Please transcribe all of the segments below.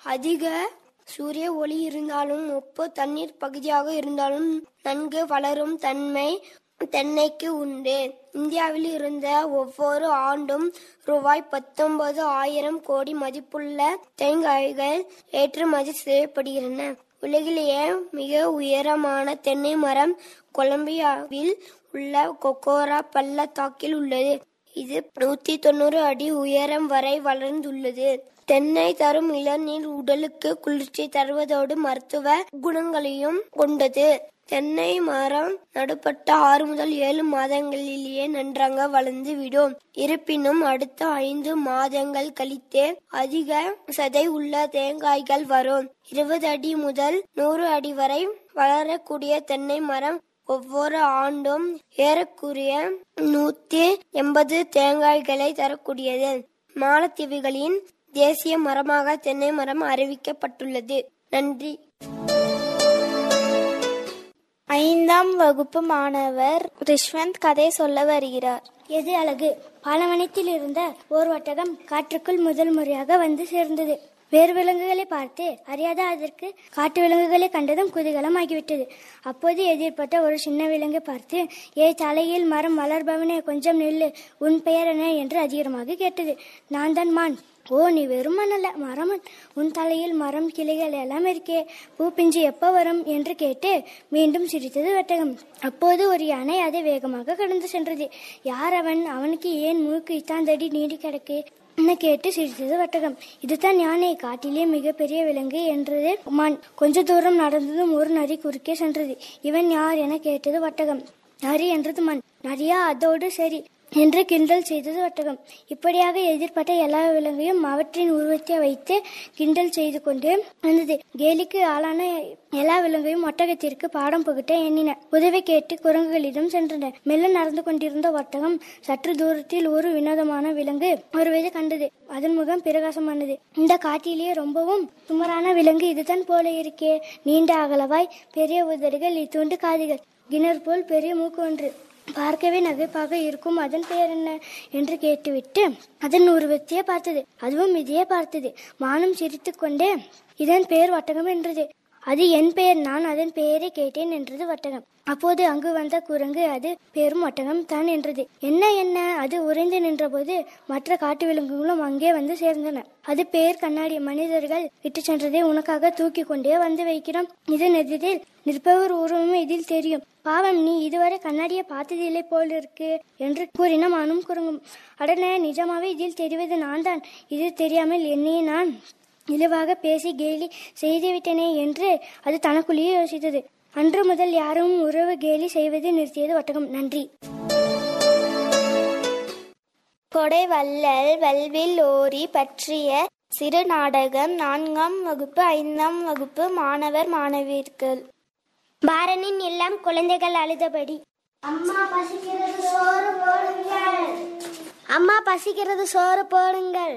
அதிக சூரிய ஒளி இருந்தாலும் உப்பு தண்ணீர் பகுதியாக இருந்தாலும் நன்கு வளரும் தன்மை தென்னைக்கு உண்டு இந்தியாவில் இருந்த ஒவ்வொரு ஆண்டும் ரூபாய் பத்தொன்பது ஆயிரம் கோடி மதிப்புள்ள தேங்காய்கள் ஏற்றுமதி செய்யப்படுகின்றன உலகிலேயே மிக உயரமான தென்னை மரம் கொலம்பியாவில் உள்ள கொக்கோரா பள்ளத்தாக்கில் உள்ளது இது நூத்தி தொண்ணூறு அடி உயரம் வரை வளர்ந்துள்ளது தென்னை தரும் இளநீர் உடலுக்கு குளிர்ச்சி தருவதோடு மருத்துவ குணங்களையும் கொண்டது தென்னை மரம் நடுப்பட்ட ஆறு முதல் ஏழு மாதங்களிலேயே நன்றாக வளர்ந்து விடும் இருப்பினும் அடுத்த ஐந்து மாதங்கள் கழித்தே அதிக சதை உள்ள தேங்காய்கள் வரும் இருபது அடி முதல் நூறு அடி வரை வளரக்கூடிய தென்னை மரம் ஒவ்வொரு ஆண்டும் ஏறக்குறைய நூத்தி எண்பது தேங்காய்களை தரக்கூடியது மாலத்தீவுகளின் தேசிய மரமாக தென்னை மரம் அறிவிக்கப்பட்டுள்ளது நன்றி ஐந்தாம் வகுப்பு மாணவர் ரிஷ்வந்த் கதை சொல்ல வருகிறார் எது அழகு பாலவனத்தில் இருந்த ஓர் ஒட்டகம் காற்றுக்குள் முதல் முறையாக வந்து சேர்ந்தது வேறு விலங்குகளை பார்த்து அறியாத அதற்கு காட்டு விலங்குகளை கண்டதும் குதூகலம் ஆகிவிட்டது அப்போது எதிர்பட்ட ஒரு சின்ன விலங்கை பார்த்து ஏ தலையில் மரம் வளர்பவனே கொஞ்சம் நில்லு உன் பெயர் என்ன என்று அதிகமாக கேட்டது நான் தான் மான் ஓ நீ வெறும் மணல்ல மரமன் உன் தலையில் மரம் கிளைகள் எல்லாம் இருக்கே பூ பிஞ்சு எப்ப வரும் என்று கேட்டு மீண்டும் சிரித்தது வட்டகம் அப்போது ஒரு யானை அதை வேகமாக கடந்து சென்றது யார் அவன் அவனுக்கு ஏன் மூக்கு இத்தாந்தடி நீடி கிடக்கு என கேட்டு சிரித்தது வட்டகம் இதுதான் யானை காட்டிலே மிகப்பெரிய விலங்கு என்றது மான் கொஞ்ச தூரம் நடந்ததும் ஒரு நரி குறுக்கே சென்றது இவன் யார் என கேட்டது வட்டகம் நரி என்றது மண் நரியா அதோடு சரி என்று கிண்டல் செய்தது ஒட்டகம் இப்படியாக எதிர்பட்ட எல்லா விலங்கையும் அவற்றின் உருவத்தை வைத்து கிண்டல் செய்து கொண்டு வந்தது கேலிக்கு ஆளான எல்லா விலங்கையும் ஒட்டகத்திற்கு பாடம் புகட்ட எண்ணின உதவி கேட்டு குரங்குகளிடம் சென்றன மெல்ல நடந்து கொண்டிருந்த ஒட்டகம் சற்று தூரத்தில் ஒரு வினோதமான விலங்கு வருவதை கண்டது அதன் முகம் பிரகாசமானது இந்த காட்டிலேயே ரொம்பவும் சுமரான விலங்கு இதுதான் போல இருக்கே நீண்ட அகலவாய் பெரிய உதடுகள் இத்துண்டு காதுகள் கிணறு போல் பெரிய மூக்கு ஒன்று பார்க்கவே நகைப்பாக இருக்கும் அதன் பெயர் என்ன என்று கேட்டுவிட்டு அதன் உருவத்தையே பார்த்தது அதுவும் இதையே பார்த்தது மானும் சிரித்துக் கொண்டே இதன் பெயர் வட்டகம் என்றது அது என் பெயர் நான் அதன் பெயரை கேட்டேன் என்றது வட்டகம் அப்போது அங்கு வந்த குரங்கு அது பெரும் வட்டகம் தான் என்றது என்ன என்ன அது உறைந்து நின்றபோது மற்ற காட்டு விலங்குகளும் அங்கே வந்து சேர்ந்தன அது பேர் கண்ணாடி மனிதர்கள் விட்டு சென்றதை உனக்காக தூக்கி கொண்டே வந்து வைக்கிறோம் இதன் எதிரில் நிற்பவர் உருவமும் இதில் தெரியும் பாவம் நீ இதுவரை கண்ணாடியை பார்த்ததில்லை போல் இருக்கு என்று கூறின மானும் குரங்கும் அடனே நிஜமாவே இதில் தெரிவது நான் தான் இது தெரியாமல் என்னையே நான் இழிவாக பேசி கேலி செய்துவிட்டனே என்று அது தனக்குள்ளேயே யோசித்தது அன்று முதல் யாரும் உறவு கேலி செய்வதை நிறுத்தியது ஒட்டகம் நன்றி கொடை வள்ளல் வல்வில் ஓரி பற்றிய சிறு நாடகம் நான்காம் வகுப்பு ஐந்தாம் வகுப்பு மாணவர் மாணவியர்கள் பாரனின் எல்லாம் குழந்தைகள் அழுதபடி அம்மா பசிக்கிறது சோறு போடுங்கள் அம்மா பசிக்கிறது சோறு போடுங்கள்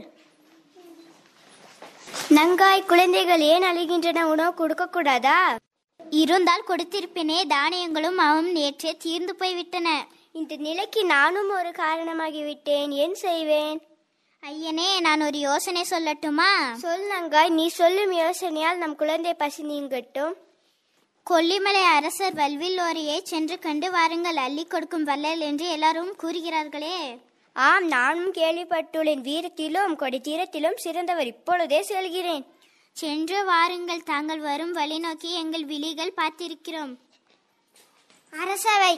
நங்காய் குழந்தைகள் ஏன் அழுகின்றன உணவு கொடுக்க கூடாதா இருந்தால் கொடுத்திருப்பேனே தானியங்களும் அவன் நேற்றே தீர்ந்து போய்விட்டன இந்த நிலைக்கு நானும் ஒரு காரணமாகிவிட்டேன் ஏன் செய்வேன் ஐயனே நான் ஒரு யோசனை சொல்லட்டுமா சொல் நங்காய் நீ சொல்லும் யோசனையால் நம் குழந்தை பசி நீங்கட்டும் கொல்லிமலை அரசர் வல்வில்லோரையை சென்று கண்டு வாருங்கள் அள்ளி கொடுக்கும் வள்ளல் என்று எல்லாரும் கூறுகிறார்களே ஆம் நானும் கேள்விப்பட்டுள்ளேன் வீரத்திலும் கொடித்தீரத்திலும் சிறந்தவர் இப்பொழுதே செல்கிறேன் சென்று வாருங்கள் தாங்கள் வரும் வழி நோக்கி எங்கள் விழிகள் பார்த்திருக்கிறோம் அரசவை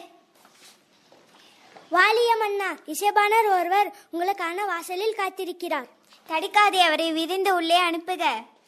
வாலியமன்னா இசைபானர் ஒருவர் உங்களுக்கான வாசலில் காத்திருக்கிறார் தடுக்காதே அவரை விரிந்து உள்ளே அனுப்புக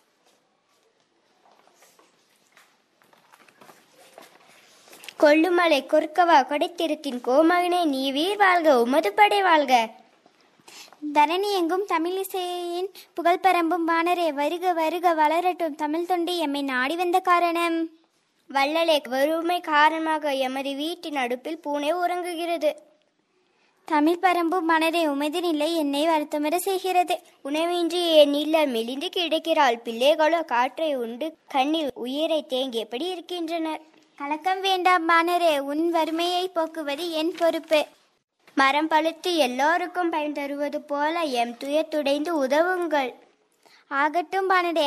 கொல்லுமலை கொற்கவா கொடைத்திருத்தின் கோமகனே நீ வீர் வாழ்க உமது படை வாழ்க தரணி எங்கும் தமிழிசையின் புகழ் பரம்பும் வானரே வருக வருக வளரட்டும் தமிழ் தொண்டி எம்மை நாடி வந்த காரணம் வள்ளலே வறுமை காரணமாக எமது வீட்டின் அடுப்பில் பூனை உறங்குகிறது தமிழ் பரம்பும் மனரே உமது நிலை என்னை வருத்தமர செய்கிறது உணவின்றி என் இல்லம் மெலிந்து கிடக்கிறாள் பிள்ளைகளோ காற்றை உண்டு கண்ணில் உயிரை தேங்கியபடி இருக்கின்றனர் கலக்கம் வேண்டாம் மானரே உன் வறுமையை போக்குவது என் பொறுப்பு மரம் பழுத்து எல்லோருக்கும் பயன் தருவது போல எம் துயர் துடைந்து உதவுங்கள் ஆகட்டும் பானரே